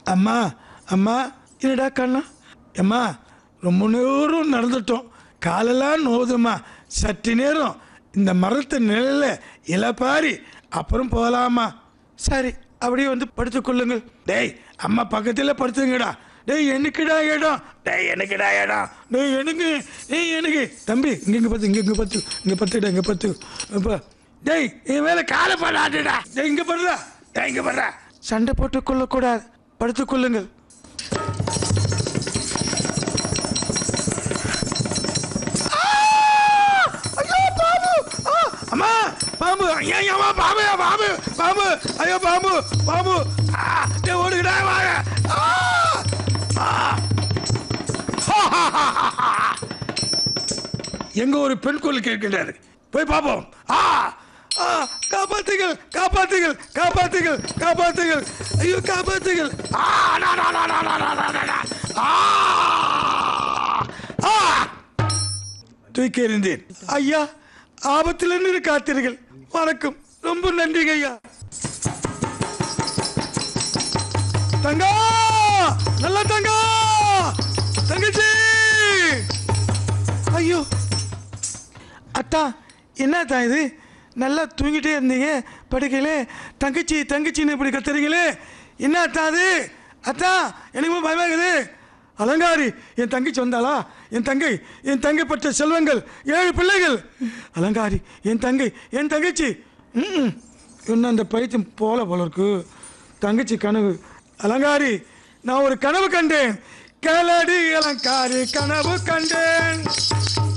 அம்மா அம்மா என்னடா கண்ணா அம்மா ரொம்ப நேரம் நடந்துட்டோம் காலெல்லாம் நோதுமா சற்று நேரம் இந்த மரத்து நிழல்ல இலப்பாரி அப்புறம் போகலாமா சரி அப்படியே வந்து படுத்துக்கொள்ளுங்கள் டேய் அம்மா பக்கத்தில் படுத்துங்கடா டேய் எனக்குடா இடம் டேய் எனக்குடா இடம் டேய் எனக்கு டேய் எனக்கு தம்பி இங்க இங்க பத்து இங்க இங்க பத்து இங்க பத்துடா இங்க பத்து அப்பா டேய் என் மேல காலை பண்ணாட்டுடா டேய் இங்க படுறா டேய் இங்க படுறா சண்டை போட்டுக் கொள்ளக்கூடாது படுத்துக் கொள்ளுங்கள் ஐயோ பாம்பு ஆ, அம்மா பாம்பு ஐயா அம்மா பாம்பு பாம்பு பாம்பு ஐயோ பாம்பு பாம்பு ஆ, டேய் ஓடுங்கடா வாங்க ஆ, ஆ. எங்க ஒரு பெண் குரல் கேட்கின்றாரு போய் பார்ப்போம் ஆ ஆ காப்பாத்துங்கள் காப்பாத்துங்கள் காப்பாத்துங்கள் காப்பாத்துங்கள் ஐயோ காப்பாத்துங்கள் ஆ டா, டா, டா, டா, டா, டா, டா, டா. ஆ ஆ தூக்கி எறிந்தேன் ஐயா ஆபத்திலிருந்து காத்தீர்கள் வணக்கம் ரொம்ப நன்றிங்க ஐயா தங்கா நல்ல தங்கா தங்கச்சி ஐயோ அத்தா என்னத்தா இது நல்லா தூங்கிட்டே இருந்தீங்க படுக்கையிலே தங்கச்சி தங்கச்சின்னு இப்படி கத்துறீங்களே என்ன அத்தா அது அத்தா எனக்கு பயமா இருக்குது அலங்காரி என் தங்கச்சி வந்தாளா என் தங்கை என் தங்கை பற்ற செல்வங்கள் ஏழு பிள்ளைகள் அலங்காரி என் தங்கை என் தங்கச்சி ம் இன்னும் அந்த பைத்தியம் போல போல இருக்கு தங்கச்சி கனவு அலங்காரி நான் ஒரு கனவு கண்டேன் கேளடி அலங்காரி கனவு கண்டேன்